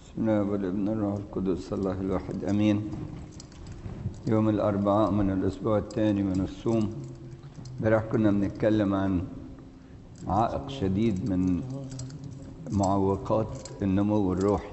بسم الله والابن الروح القدس الله الواحد امين يوم الاربعاء من الاسبوع الثاني من الصوم امبارح كنا بنتكلم عن عائق شديد من معوقات النمو الروحي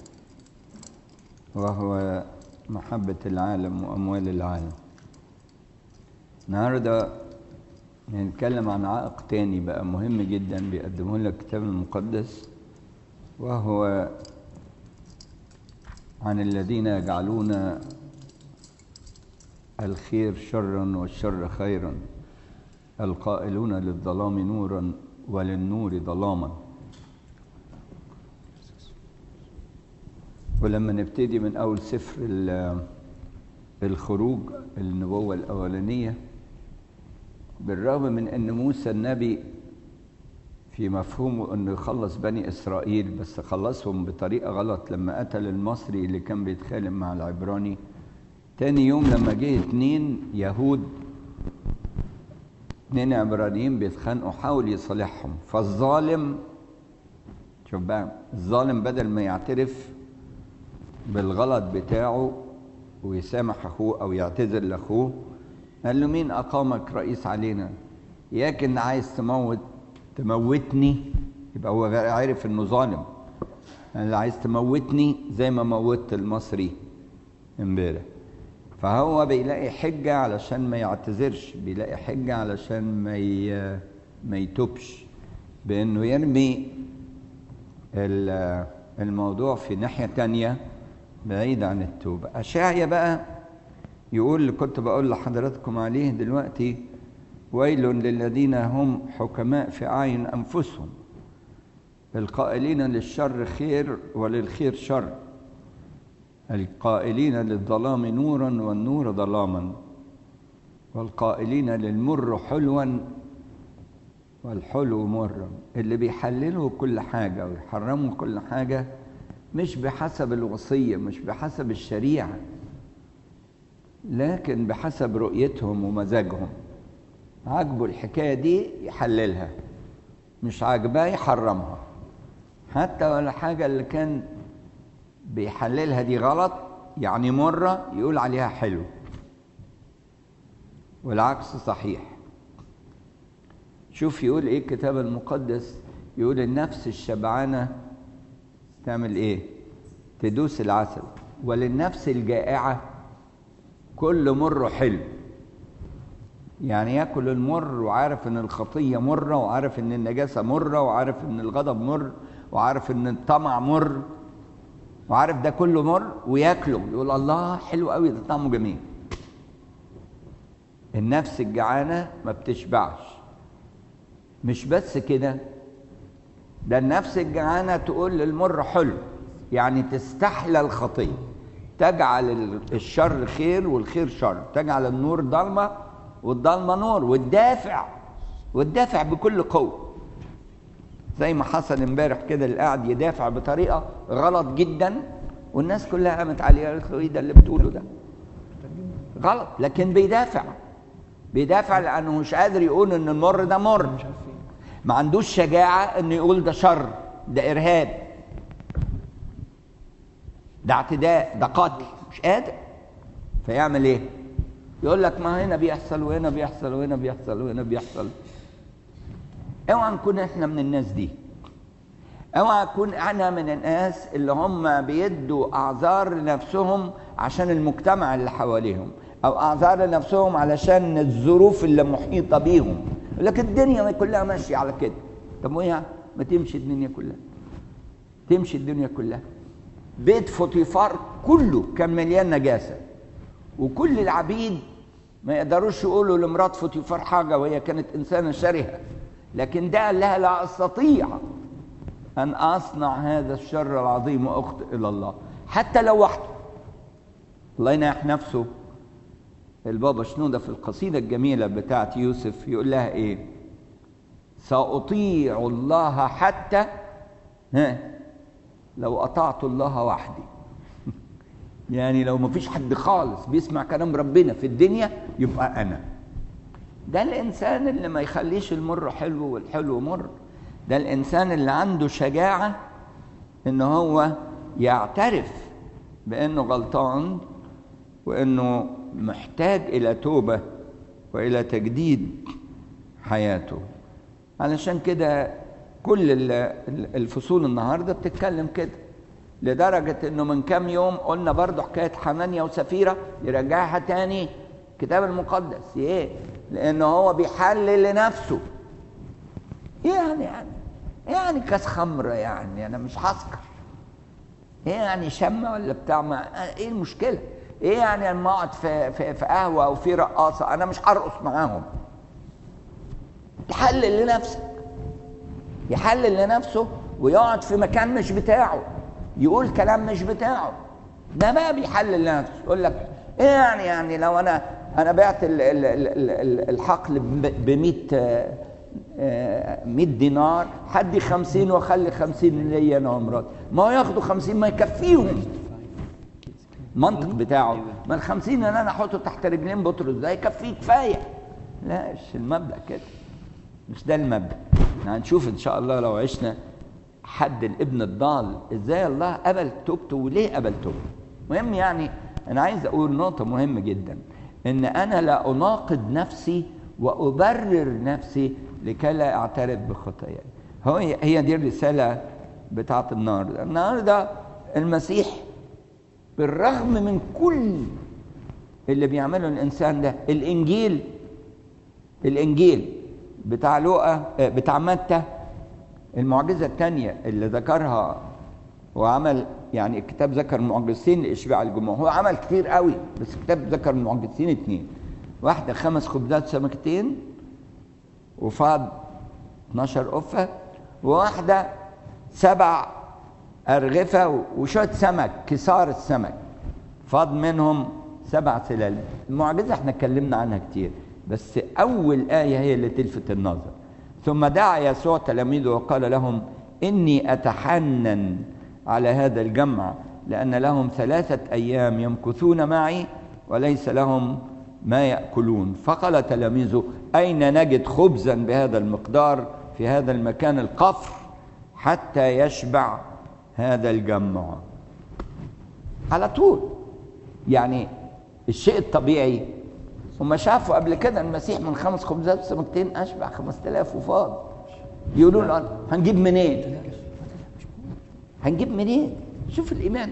وهو محبة العالم وأموال العالم النهاردة هنتكلم عن عائق تاني بقى مهم جدا بيقدمه لنا الكتاب المقدس وهو عن الذين يجعلون الخير شرا والشر خيرا القائلون للظلام نورا وللنور ظلاما ولما نبتدي من أول سفر الخروج النبوة الأولانية بالرغم من أن موسى النبي في مفهومه أنه يخلص بني إسرائيل بس خلصهم بطريقة غلط لما قتل المصري اللي كان بيتخالم مع العبراني تاني يوم لما جه اتنين يهود اتنين عبرانيين بيتخانقوا حاول يصالحهم فالظالم شوف بقى الظالم بدل ما يعترف بالغلط بتاعه ويسامح اخوه او يعتذر لاخوه قال له مين اقامك رئيس علينا ياكن عايز تموت تموتني يبقى هو عارف انه ظالم اللي عايز تموتني زي ما موتت المصري امبارح فهو بيلاقي حجة علشان ما يعتذرش بيلاقي حجة علشان ما ي... ما يتوبش بانه يرمي الموضوع في ناحية تانية بعيد عن التوبة أشعيا بقى يقول اللي كنت بقول لحضراتكم عليه دلوقتي ويل للذين هم حكماء في أعين أنفسهم القائلين للشر خير وللخير شر القائلين للظلام نورا والنور ظلاما والقائلين للمر حلوا والحلو مرا اللي بيحللوا كل حاجة ويحرموا كل حاجة مش بحسب الوصية مش بحسب الشريعة لكن بحسب رؤيتهم ومزاجهم عاجبه الحكاية دي يحللها مش عاجباه يحرمها حتى ولا حاجة اللي كان بيحللها دي غلط يعني مرة يقول عليها حلو والعكس صحيح شوف يقول ايه الكتاب المقدس يقول النفس الشبعانة تعمل ايه تدوس العسل وللنفس الجائعة كل مر حلو يعني ياكل المر وعارف ان الخطية مرة وعارف ان النجاسة مرة وعارف ان الغضب مر وعارف ان الطمع مر وعارف ده كله مر وياكله يقول الله حلو قوي ده طعمه جميل النفس الجعانة ما بتشبعش مش بس كده ده النفس الجعانة تقول للمر حلو يعني تستحلى الخطية تجعل الشر خير والخير شر تجعل النور ضلمة والضلمة نور والدافع والدافع بكل قوة زي ما حصل امبارح كده اللي قاعد يدافع بطريقة غلط جدا والناس كلها قامت عليه قالت له ايه ده اللي بتقوله ده غلط لكن بيدافع بيدافع لانه مش قادر يقول ان المر ده مر ما عندوش شجاعة انه يقول ده شر ده ارهاب ده اعتداء ده قتل مش قادر فيعمل ايه يقول لك ما هنا بيحصل وهنا بيحصل وهنا بيحصل وهنا بيحصل اوعى نكون احنا من الناس دي اوعى نكون انا من الناس اللي هم بيدوا اعذار لنفسهم عشان المجتمع اللي حواليهم او اعذار لنفسهم علشان الظروف اللي محيطه بيهم لكن الدنيا كلها ماشيه على كده طب ويا ما تمشي الدنيا كلها تمشي الدنيا كلها بيت فوتيفار كله كان مليان نجاسه وكل العبيد ما يقدروش يقولوا لمرات فوتيفار حاجه وهي كانت انسانه شرهه لكن ده قال لها لا استطيع ان اصنع هذا الشر العظيم واخطئ الى الله حتى لو وحده الله يناح نفسه البابا شنودة في القصيدة الجميلة بتاعت يوسف يقول لها ايه سأطيع الله حتى ها لو أطعت الله وحدي يعني لو ما فيش حد خالص بيسمع كلام ربنا في الدنيا يبقى أنا ده الإنسان اللي ما يخليش المر حلو والحلو مر ده الإنسان اللي عنده شجاعة إن هو يعترف بانه غلطان وانه محتاج الى توبه والى تجديد حياته علشان كده كل ال- ال- الفصول النهارده بتتكلم كده لدرجه انه من كام يوم قلنا برضه حكايه حنانيا وسفيره يرجعها تاني الكتاب المقدس ايه لانه هو بيحلل لنفسه يعني يعني يعني كاس خمره يعني انا مش هسكر ايه يعني شمه ولا بتاع ما ايه المشكله ايه يعني لما اقعد في, في, في قهوه او في رقاصه انا مش هرقص معاهم يحلل لنفسك يحلل لنفسه ويقعد في مكان مش بتاعه يقول كلام مش بتاعه ده بقى بيحلل لنفسه يقول لك ايه يعني يعني لو انا انا بعت ال- ال- ال- ال- الحقل ب 100 100 دينار حدي 50 واخلي 50 ليا انا ومراتي ما هو ياخدوا 50 ما يكفيهم المنطق بتاعه ما ال 50 اللي انا احطه تحت رجلين بطرس ده يكفيه كفايه لا مش المبدا كده مش ده المبدا احنا هنشوف ان شاء الله لو عشنا حد الابن الضال ازاي الله قبل توبته وليه قبل توبته مهم يعني انا عايز اقول نقطه مهمه جدا ان انا لا اناقض نفسي وابرر نفسي لكي لا اعترف بخطاياي هو هي دي الرساله بتاعت النهارده النهارده المسيح بالرغم من كل اللي بيعمله الانسان ده الانجيل الانجيل بتاع لوقا آه، بتاع متى المعجزه الثانيه اللي ذكرها وعمل يعني الكتاب ذكر معجزتين لاشباع الجموع هو عمل كتير قوي بس الكتاب ذكر معجزتين اتنين واحده خمس خبزات سمكتين وفاض 12 قفه وواحده سبع ارغفه وشويه سمك كسار السمك فاض منهم سبع سلال المعجزه احنا اتكلمنا عنها كتير بس اول ايه هي اللي تلفت النظر ثم دعا يسوع تلاميذه وقال لهم اني اتحنن على هذا الجمع لان لهم ثلاثه ايام يمكثون معي وليس لهم ما ياكلون فقال تلاميذه اين نجد خبزا بهذا المقدار في هذا المكان القفر حتى يشبع هذا الجمع على طول يعني الشيء الطبيعي هم شافوا قبل كده المسيح من خمس خبزات وسمكتين اشبع 5000 وفاض يقولوا له هنجيب منين؟ هنجيب منين؟ شوف الايمان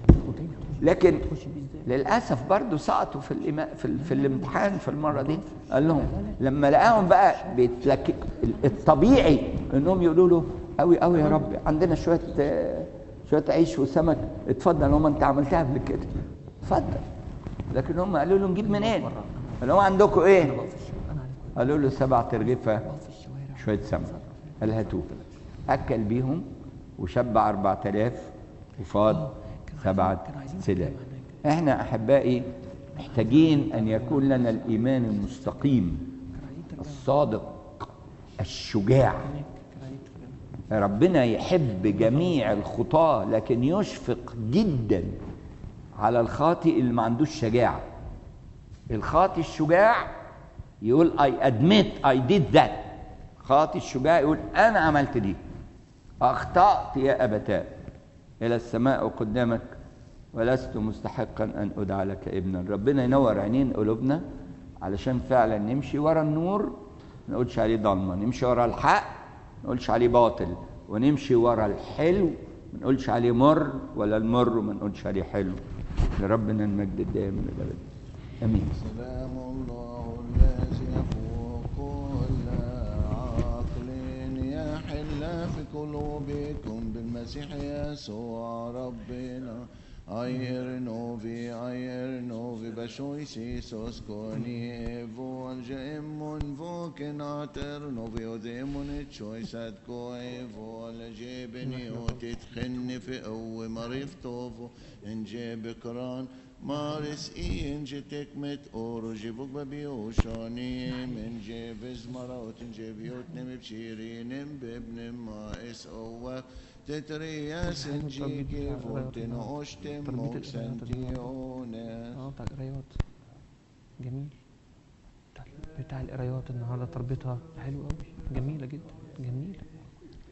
لكن للاسف برضه سقطوا في الإيمان في, ال- في الامتحان في المره دي قال لهم لما لقاهم بقى بيتلك الطبيعي انهم يقولوا له قوي قوي يا رب عندنا شويه آه، شويه عيش وسمك اتفضل هم انت عملتها قبل كده اتفضل لكن هم قالوا له نجيب منين؟ قال لهم عندكم ايه؟ قالوا له سبع ترغيفه شويه سمك قال هاتوه اكل بيهم وشبع 4000 وفاض سبعه سلال احنا احبائي محتاجين ان يكون لنا الايمان المستقيم الصادق الشجاع ربنا يحب جميع الخطاة لكن يشفق جدا على الخاطئ اللي ما عندوش شجاعة الخاطئ الشجاع يقول I admit I did that خاطئ الشجاع يقول أنا عملت دي أخطأت يا أبتاه إلى السماء قدامك ولست مستحقا أن أدعى لك ابنا ربنا ينور عينين قلوبنا علشان فعلا نمشي ورا النور ما نقولش عليه ضلمة نمشي ورا الحق ما نقولش عليه باطل ونمشي ورا الحلو ما نقولش عليه مر ولا المر وما نقولش عليه حلو لربنا المجد الدائم من الأبد آمين سلام الله الذي يفوق كل عقل يحل في قلوبكم بالمسيح يسوع ربنا Ayer novi, ayer novi, beshoisi soskoni, volge imun voken ater novi odemun choisat koi volge beni otit khenni fi قوي مريض طوفو انجي بكران مارس اي انجي تكمت اورو جيبوك ببيوشاني من جي بزمرات انجي بيوت نم بشيرين بابن ما اس اوف تترياس انجي كيفوتن اوشتم موكسنتيونس اه بتاع القرايات جميل بتاع, بتاع القرايات النهارده تربيتها حلو قوي جميله جدا جميله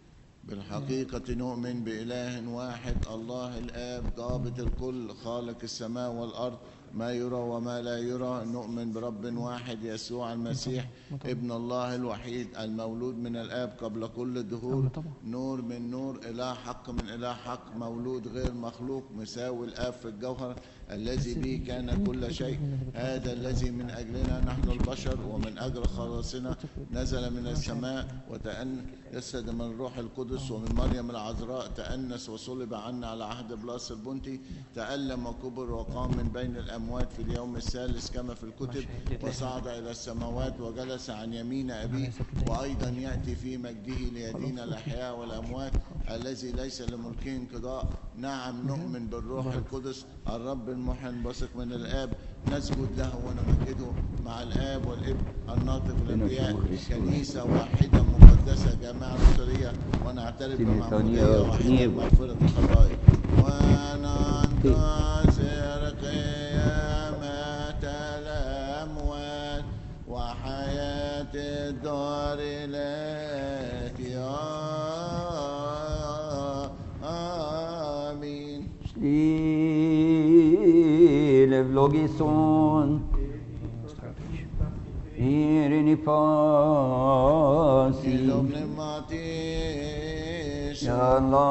بالحقيقة نؤمن بإله واحد الله الآب ضابط الكل خالق السماء والأرض ما يرى وما لا يرى نؤمن برب واحد يسوع المسيح ابن الله الوحيد المولود من الآب قبل كل الدهور أيوة طبعا. نور من نور إله حق من إله حق مولود غير مخلوق مساوي الآب في الجوهر الذي به كان كل شيء هذا الذي من أجلنا نحن البشر ومن أجل خلاصنا نزل من السماء وتأن يسد من الروح القدس ومن مريم العذراء تأنس وصلب عنا على عهد بلاس البنطي تألم وكبر وقام من بين الأموات في اليوم الثالث كما في الكتب وصعد إلى السماوات وجلس عن يمين أبيه وأيضا يأتي في مجده ليدين الأحياء والأموات الذي ليس لملكه انقضاء نعم نؤمن بالروح القدس الرب المحيي البثق من الآب نسجد له ونمجده مع الآب والابن الناطق بالأنبياء كنيسة واحدة مقدسة جامعة بشرية ونعترف بمعمودية واحدة مغفرة الخطايا وننتظر قيامة الأموات وحياة الدار الآتية آمين Stille vlogison Irin i fasi Ilum pneumatis Ya Allah